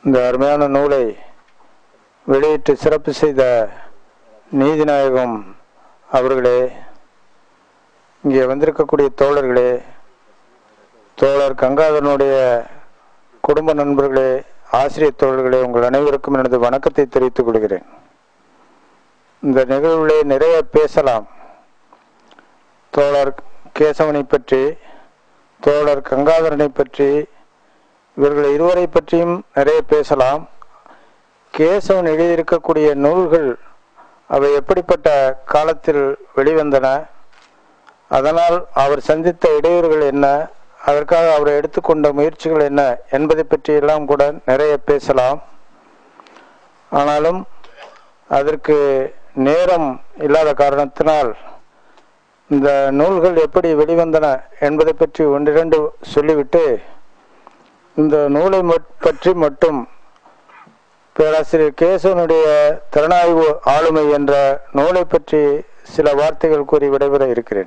இந்த அருமையான நூலை வெளியிட்டு சிறப்பு செய்த நீதிநாயகம் அவர்களே இங்கே வந்திருக்கக்கூடிய தோழர்களே தோழர் கங்காதரனுடைய குடும்ப நண்பர்களே ஆசிரியர் தோழர்களே உங்கள் அனைவருக்கும் எனது வணக்கத்தை தெரிவித்துக் கொள்கிறேன் இந்த நிகழ்வுகளே நிறைய பேசலாம் தோழர் கேசவனை பற்றி தோழர் கங்காதரனை பற்றி இவர்கள் இருவரை பற்றியும் நிறைய பேசலாம் கேசவன் எழுதியிருக்கக்கூடிய நூல்கள் அவை எப்படிப்பட்ட காலத்தில் வெளிவந்தன அதனால் அவர் சந்தித்த இடையூறுகள் என்ன அதற்காக அவர் எடுத்துக்கொண்ட முயற்சிகள் என்ன என்பதை பற்றியெல்லாம் கூட நிறைய பேசலாம் ஆனாலும் அதற்கு நேரம் இல்லாத காரணத்தினால் இந்த நூல்கள் எப்படி வெளிவந்தன என்பதை பற்றி ஒன்றிரண்டு சொல்லிவிட்டு இந்த நூலை மட்- பற்றி மட்டும் பேராசிரியர் கேசவனுடைய திறனாய்வு ஆளுமை என்ற நூலை பற்றி சில வார்த்தைகள் கூறி விடைபெற இருக்கிறேன்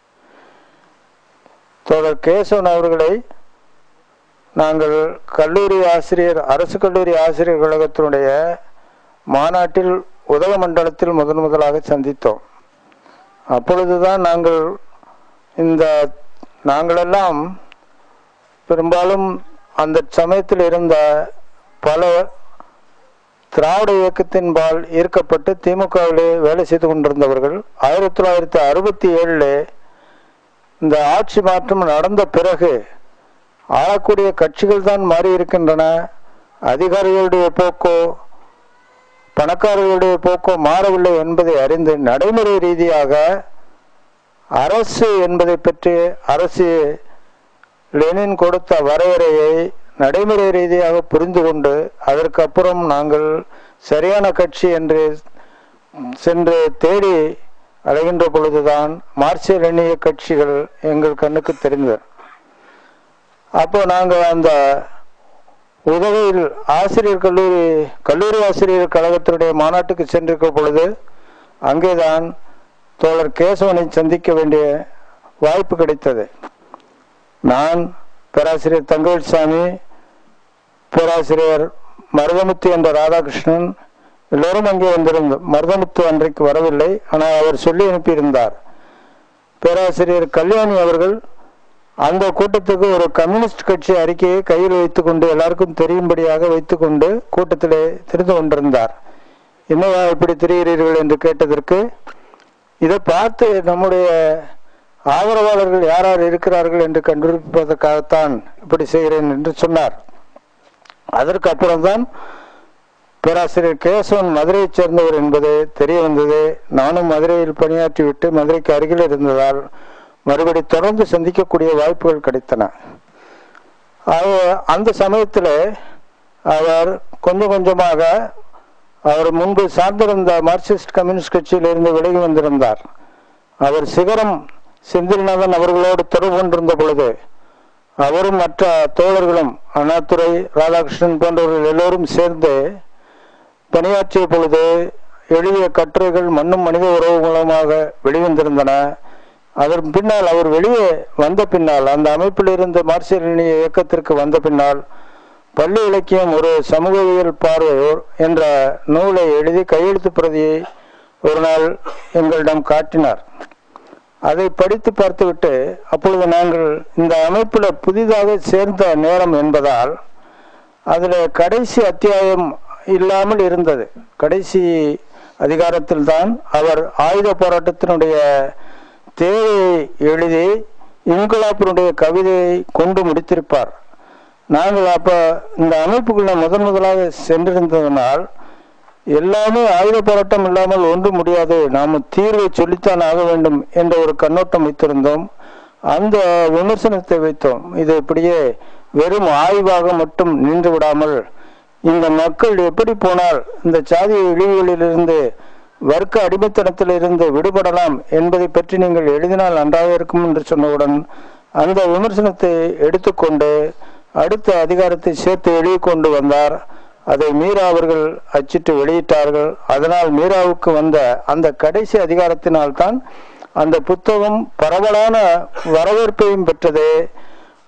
தோழர் கேசவன் அவர்களை நாங்கள் கல்லூரி ஆசிரியர் அரசு கல்லூரி ஆசிரியர் கழகத்தினுடைய மாநாட்டில் உதகமண்டலத்தில் முதன் முதலாக சந்தித்தோம் அப்பொழுதுதான் நாங்கள் இந்த நாங்களெல்லாம் பெரும்பாலும் அந்த சமயத்தில் இருந்த பல திராவிட இயக்கத்தின்பால் ஈர்க்கப்பட்டு திமுகவிலே வேலை செய்து கொண்டிருந்தவர்கள் ஆயிரத்தி தொள்ளாயிரத்தி அறுபத்தி ஏழில் இந்த ஆட்சி மாற்றம் நடந்த பிறகு ஆளக்கூடிய கட்சிகள் தான் மாறி இருக்கின்றன அதிகாரிகளுடைய போக்கோ பணக்காரர்களுடைய போக்கோ மாறவில்லை என்பதை அறிந்து நடைமுறை ரீதியாக அரசு என்பதை பற்றி அரசு லெனின் கொடுத்த வரையறையை நடைமுறை ரீதியாக புரிந்து கொண்டு அதற்கு அப்புறம் நாங்கள் சரியான கட்சி என்று சென்று தேடி அலைகின்ற பொழுதுதான் மார்க்சிய எண்ணிய கட்சிகள் எங்கள் கண்ணுக்கு தெரிந்தது அப்போ நாங்கள் அந்த உதவியில் ஆசிரியர் கல்லூரி கல்லூரி ஆசிரியர் கழகத்தினுடைய மாநாட்டுக்கு சென்றிருக்க பொழுது அங்கேதான் தோழர் கேசவனை சந்திக்க வேண்டிய வாய்ப்பு கிடைத்தது நான் பேராசிரியர் தங்கவேல்சாமி பேராசிரியர் மருதமுத்து என்ற ராதாகிருஷ்ணன் எல்லோரும் அங்கே வந்திருந்தோம் மருதமுத்து அன்றைக்கு வரவில்லை ஆனால் அவர் சொல்லி அனுப்பியிருந்தார் பேராசிரியர் கல்யாணி அவர்கள் அந்த கூட்டத்துக்கு ஒரு கம்யூனிஸ்ட் கட்சி அறிக்கையை கையில் வைத்துக்கொண்டு எல்லாருக்கும் தெரியும்படியாக வைத்துக்கொண்டு கூட்டத்திலே தெரிந்து கொண்டிருந்தார் என்னவா இப்படி திரிகிறீர்கள் என்று கேட்டதற்கு இதை பார்த்து நம்முடைய ஆதரவாளர்கள் யார் யார் இருக்கிறார்கள் என்று கண்டுபிடிப்பதற்காகத்தான் இப்படி செய்கிறேன் என்று சொன்னார் அதற்கு அப்புறம்தான் பேராசிரியர் கேசவன் மதுரையைச் சேர்ந்தவர் என்பது தெரிய வந்தது நானும் மதுரையில் பணியாற்றிவிட்டு மதுரைக்கு அருகில் இருந்ததால் மறுபடி தொடர்ந்து சந்திக்கக்கூடிய வாய்ப்புகள் கிடைத்தன அவ- அந்த சமயத்தில் அவர் கொஞ்சம் கொஞ்சமாக அவர் முன்பு சார்ந்திருந்த மார்க்சிஸ்ட் கம்யூனிஸ்ட் கட்சியிலிருந்து விலகி வந்திருந்தார் அவர் சிகரம் செந்தில்நாதன் அவர்களோடு தொடர்பு கொண்டிருந்த பொழுது அவரும் மற்ற தோழர்களும் அண்ணாதுரை ராதாகிருஷ்ணன் போன்றவர்கள் எல்லோரும் சேர்ந்து பணியாற்றிய பொழுது எழுதிய கட்டுரைகள் மண்ணும் மனித உறவு மூலமாக வெளிவந்திருந்தன அதன் பின்னால் அவர் வெளியே வந்த பின்னால் அந்த அமைப்பில் இருந்து மார்க்சிய இயக்கத்திற்கு வந்த பின்னால் பள்ளி இலக்கியம் ஒரு சமூகவியல் பார்வை என்ற நூலை எழுதி கையெழுத்து பிரதியை ஒரு நாள் எங்களிடம் காட்டினார் அதை படித்து பார்த்துவிட்டு அப்பொழுது நாங்கள் இந்த அமைப்பில் புதிதாக சேர்ந்த நேரம் என்பதால் அதில் கடைசி அத்தியாயம் இல்லாமல் இருந்தது கடைசி அதிகாரத்தில் தான் அவர் ஆயுத போராட்டத்தினுடைய தேவையை எழுதி இன்குலாப்பினுடைய கவிதையை கொண்டு முடித்திருப்பார் நாங்கள் அப்போ இந்த அமைப்புக்குள்ள முதன் முதலாக சென்றிருந்ததனால் எல்லாமே ஆயுத போராட்டம் இல்லாமல் ஒன்றும் முடியாது நாம் தீர்வை சொல்லித்தான் ஆக வேண்டும் என்ற ஒரு கண்ணோட்டம் வைத்திருந்தோம் அந்த விமர்சனத்தை வைத்தோம் இது இப்படியே வெறும் ஆய்வாக மட்டும் நின்று விடாமல் இந்த மக்கள் எப்படி போனால் இந்த சாதிய இழிவுகளிலிருந்து வர்க்க அடிமைத்தனத்திலிருந்து விடுபடலாம் என்பதை பற்றி நீங்கள் எழுதினால் நன்றாக இருக்கும் என்று சொன்னவுடன் அந்த விமர்சனத்தை எடுத்துக்கொண்டு அடுத்த அதிகாரத்தை சேர்த்து எழுதி கொண்டு வந்தார் அதை மீரா அவர்கள் அச்சிட்டு வெளியிட்டார்கள் அதனால் மீராவுக்கு வந்த அந்த கடைசி அதிகாரத்தினால்தான் அந்த புத்தகம் பரவலான வரவேற்பையும் பெற்றது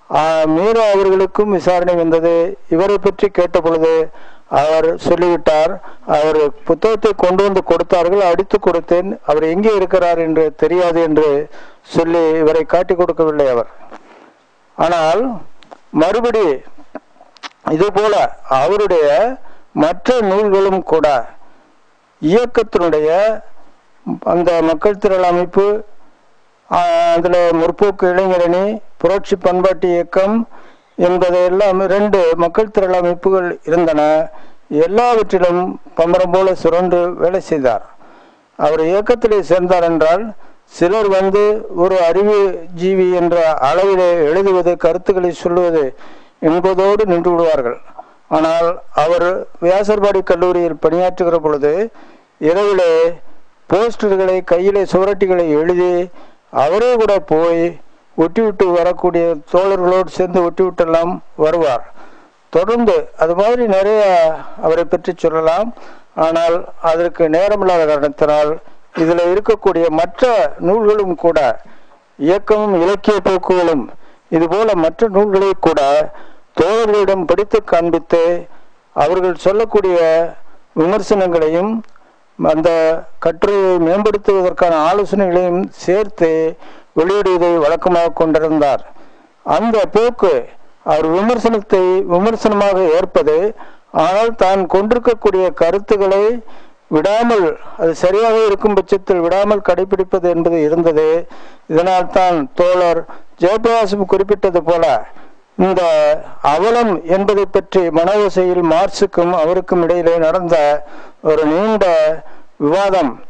ஆஹ், மீரா அவர்களுக்கும் விசாரணை வந்தது இவரை பற்றி கேட்ட பொழுது அவர் சொல்லிவிட்டார் அவர் புத்தகத்தை கொண்டு வந்து கொடுத்தார்கள் அடித்து கொடுத்தேன் அவர் எங்கே இருக்கிறார் என்று தெரியாது என்று சொல்லி இவரை காட்டி கொடுக்கவில்லை அவர் ஆனால் மறுபடி இதுபோல அவருடைய மற்ற நூல்களும் கூட இயக்கத்தினுடைய அந்த மக்கள் திரள் அமைப்பு ஆஹ், அதுல முற்போக்கு இளைஞரணி புரட்சி பண்பாட்டு இயக்கம் என்பதையெல்லாம் ரெண்டு மக்கள் திரள் அமைப்புகள் இருந்தன எல்லாவற்றிலும் பம்பரம் போல சுரண்டு வேலை செய்தார் அவர் இயக்கத்திலே சேர்ந்தார் என்றால் சிலர் வந்து ஒரு அறிவு ஜீவி என்ற அளவிலே எழுதுவது கருத்துக்களை சொல்லுவது என்பதோடு நின்று விடுவார்கள் ஆனால் அவர் வியாசர்பாடி கல்லூரியில் பணியாற்றுகிற பொழுது இரவிலே போஸ்டர்களை கையிலே சுவரட்டிகளை எழுதி அவரே கூட போய் ஒட்டிவிட்டு வரக்கூடிய தோழர்களோடு சேர்ந்து ஒட்டிவிட்டெல்லாம் வருவார் தொடர்ந்து அது மாதிரி நிறைய அவரை பற்றி சொல்லலாம் ஆனால் அதற்கு நேரமில்லாத காரணத்தினால் இதில் இருக்கக்கூடிய மற்ற நூல்களும் கூட இயக்கமும் இலக்கிய போக்குகளும் இதுபோல மற்ற நூல்களை கூட தோழர்களிடம் படித்து காண்பித்து அவர்கள் சொல்லக்கூடிய விமர்சனங்களையும் அந்த கட்டுரையை மேம்படுத்துவதற்கான ஆலோசனைகளையும் சேர்த்து வெளியிடுவதை வழக்கமாக கொண்டிருந்தார் அந்த போக்கு அவர் விமர்சனத்தை விமர்சனமாக ஏற்பது ஆனால் தான் கொண்டிருக்கக்கூடிய கருத்துக்களை விடாமல் அது சரியாக இருக்கும் பட்சத்தில் விடாமல் கடைபிடிப்பது என்பது இருந்தது இதனால் தான் தோழர் ஜெயபிரகாசம் குறிப்பிட்டது போல இந்த அவலம் என்பதை பற்றி மனோசையில் மார்க்சுக்கும் அவருக்கும் இடையிலே நடந்த ஒரு நீண்ட விவாதம்